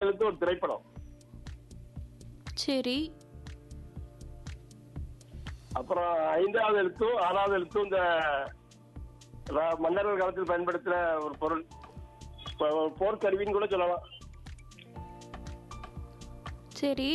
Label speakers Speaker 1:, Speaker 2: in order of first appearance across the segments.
Speaker 1: எழுத்து ஒரு திரைப்படம்
Speaker 2: சரி
Speaker 1: அப்புறம் ஐந்தாவது எழுத்தும் ஆறாவது எழுத்தும் இந்த ர- மன்னர்கள் காலத்தில் பயன்படுத்தின ஒரு பொருள் இப்ப ஒரு போர்க்கருவின்னு கூட சொல்லலாம்
Speaker 2: சரி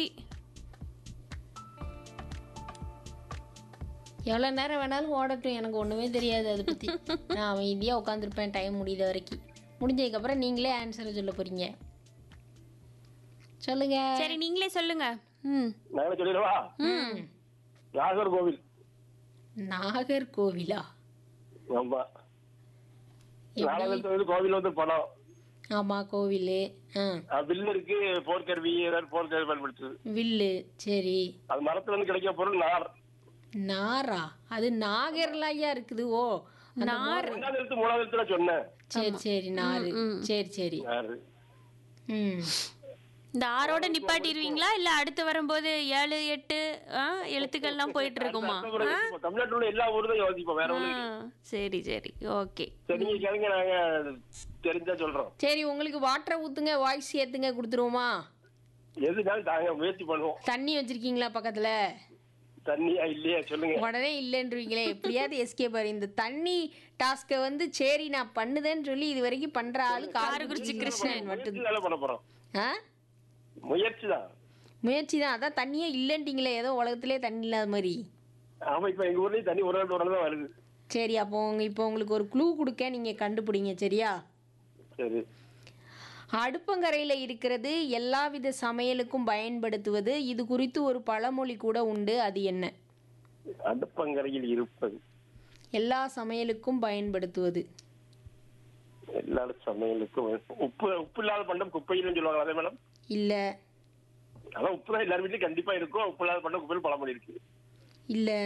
Speaker 3: எவ்வளோ நேரம் வேணாலும் ஓடட்டும் எனக்கு ஒன்றுமே தெரியாது அதை பற்றி நான் அமைதியாக உட்காந்துருப்பேன் டைம் முடியுத வரைக்கும் முடிஞ்சதுக்கப்புறம் நீங்களே ஆன்சரை சொல்ல போகிறீங்க சொல்லுங்க
Speaker 2: சரி நீங்களே சொல்லுங்க ம்
Speaker 1: நாங்களே சொல்லிடவா
Speaker 3: ம்
Speaker 1: நாகர்கோவில்
Speaker 3: நாகர்கோவிலா
Speaker 1: ஆமா நாலாவது எழுத்து வந்து கோவில் வந்து படம்
Speaker 3: ஆமாம் கோவில் ஆ
Speaker 1: அஹ் வில்லு இருக்கு போர்க்கருவி ஏதாவது போர்க்கருவி பயன்படுத்துது
Speaker 3: வில்லு சரி
Speaker 1: அது மரத்துல இருந்து கிடைக்கிற பொருள் நார்
Speaker 3: நாரா அது நாகர்லாயா இருக்குது ஓ
Speaker 2: நார்
Speaker 1: ரெண்டாவது எழுத்து மூணாவது எழுத்து நான் சொன்னேன்
Speaker 3: சரி சரி நாரு சரி சரி
Speaker 1: நாரு
Speaker 3: ம்
Speaker 2: இந்த ஆரோட நிப்பாட்டிடுவீங்களா இல்ல அடுத்து வரும்போது ஏழு எட்டு ஆ, எழுத்துக்கள்லாம் போயிட்டு இருக்குமா
Speaker 1: இப்ப தமிழ்நாட்டுல உள்ள எல்லா ஊரும் தான் யோசிப்போம் வேற ஒண்ணு
Speaker 2: ஆ, சரி சரி ஓகே
Speaker 1: சரி நீங்க கேளுங்க நாங்க தெரிஞ்சா சொல்றோம்
Speaker 3: சரி உங்களுக்கு வாட்டரை ஊற்றுங்க வாய்ஸ் ஏற்றுங்க கொடுத்துருவோமா
Speaker 1: எதுனாலும் தாங்க முயற்சி பண்ணுவோம்
Speaker 3: தண்ணி வச்சிருக்கீங்களா பக்கத்தில்
Speaker 1: தண்ணியா இல்லையா சொல்லுங்க
Speaker 3: உடனே இல்லைன்றீங்களே எப்படியாவது எஸ்கேப் ஆறு இந்த தண்ணி டாஸ்க்கை வந்து சரி நான் பண்ணுதேன்னு சொல்லி இது வரைக்கும் பண்ற ஆளு காரக்குறிச்சி கிருஷ்ணன் மட்டும்
Speaker 1: முயற்சி பண்ண போறோம்
Speaker 3: ஆ
Speaker 1: முயற்சி தான்
Speaker 3: முயற்சி தான் அதான் தண்ணியே இல்லைன்றீங்களே ஏதோ உலகத்திலே தண்ணி இல்லாத மாதிரி
Speaker 1: ஆமா இப்ப எங்க ஊர்லயும் தண்ணி ஒரு நாள் ஒரு நாள் தான் வருது
Speaker 3: சரி அப்போ உங்க இப்போ உங்களுக்கு ஒரு க்ளூ கொடுக்க நீங்கள் கண்டுபிடிங்க சரியா
Speaker 1: சரி
Speaker 3: அடுப்பங்கரையில் இருக்கிறது எல்லாவித சமையலுக்கும் பயன்படுத்துவது இது குறித்து ஒரு பழமொழி கூட உண்டு அது என்ன
Speaker 1: அடுப்பங்கரையில் இருப்பது
Speaker 3: எல்லா சமையலுக்கும் பயன்படுத்துவது
Speaker 1: எல்லா சமையலுக்கும் உப்பு உப்பு இல்லாத பண்டம் குப்பையிலும் சொல்லுவாங்க அதே மேடம்
Speaker 3: இல்லை
Speaker 1: அதான் உப்பு தான் எல்லார் வீட்லயும் கண்டிப்பா இருக்கும் உப்பு இல்லாத பண்டம் குப்பையில் பழமொழி இருக்கு
Speaker 3: இல்லை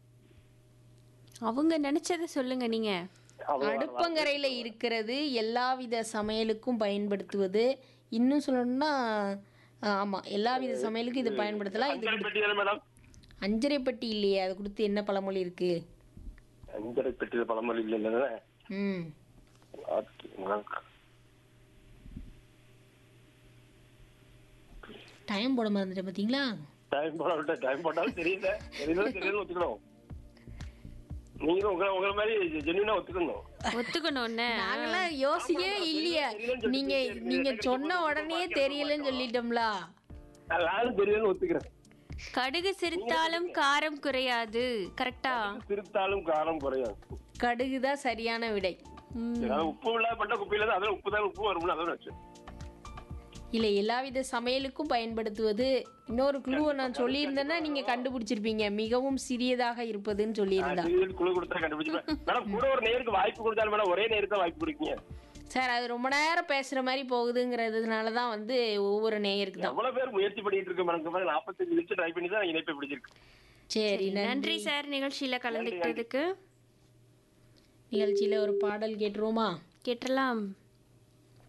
Speaker 2: அவங்க நினைச்சதை சொல்லுங்க நீங்க
Speaker 1: அவ்வளவு
Speaker 3: அடுப்பங்கரையில் இருக்கிறது எல்லாவித சமையலுக்கும் பயன்படுத்துவது இன்னும் சொல்லணும்னா ஆமாம் எல்லாவித சமையலுக்கும் இது பயன்படுத்தலாம் இது
Speaker 1: அஞ்சரை பெட்டி தானே மேடம்
Speaker 3: அஞ்சரை பெட்டி இல்லையே அது கொடுத்து என்ன பழமொழி இருக்கு
Speaker 1: அஞ்சரை பெட்டி பழமொழி இல்லை இல்லை
Speaker 3: ம் டைம் போட மறந்துட்டேன் பார்த்தீங்களா
Speaker 1: டைம் போட விட்ட டைம் போட்டாலும் தெரியல தெரியல தெரியல ஒத்துக்கணும் நீங்களும் உங்களை உங்களை மாதிரி ஜென்யூனா ஒத்துக்கணும்
Speaker 2: ஒத்துக்கணும்னு
Speaker 3: நாங்களாம் யோசிக்கவே இல்லையே நீங்க நீங்க சொன்ன உடனே தெரியலன்னு சொல்லிட்டோம்ல
Speaker 1: நான் நானும் தெரியலன்னு ஒத்துக்கிறேன்
Speaker 2: கடுகு சிரித்தாலும் காரம் குறையாது கரெக்டா
Speaker 1: திருத்தாலும் காரம் குறையாது
Speaker 3: கடுகு தான் சரியான விடை
Speaker 2: ம்
Speaker 1: அதாவது உப்பு இல்லாத பண்ட குப்பையில தான் அதில் உப்பு தான் உப்பு வரும்னு அதோட வச்சு
Speaker 3: இல்லை எல்லாவித சமையலுக்கும் பயன்படுத்துவது இன்னொரு குழுவை நான் சொல்லியிருந்தேன்னா நீங்க கண்டுபிடிச்சிருப்பீங்க மிகவும் சிறியதாக இருப்பதுன்னு சொல்லியிருந்தா
Speaker 1: திடீர்னு குழு கொடுத்தா கண்டுபிடிச்சு மேடம் கூட ஒரு நேருக்கு வாய்ப்பு கொடுத்தாலும் மேடம் ஒரே நேருக்கு தான் வாய்ப்பு கொடுக்கீங்க
Speaker 3: சார் அது ரொம்ப நேரம் பேசுற மாதிரி போகுதுங்கிறதுனால தான் வந்து ஒவ்வொரு நேயருக்கு தான்
Speaker 1: எவ்வளவு பேர் முயற்சி பண்ணிட்டு இருக்கு மேடம் இந்த மாதிரி நாற்பத்தஞ்சு நிமிஷம் ட்ரை பண்ணி தான் இணைப்பை பிடிச்சிருக்கு
Speaker 3: சரி
Speaker 2: நன்றி சார் நிகழ்ச்சியில கலந்துக்கிட்டதுக்கு
Speaker 3: நிகழ்ச்சியில ஒரு பாடல் கேட்டுருவோமா
Speaker 2: கேட்டலாம்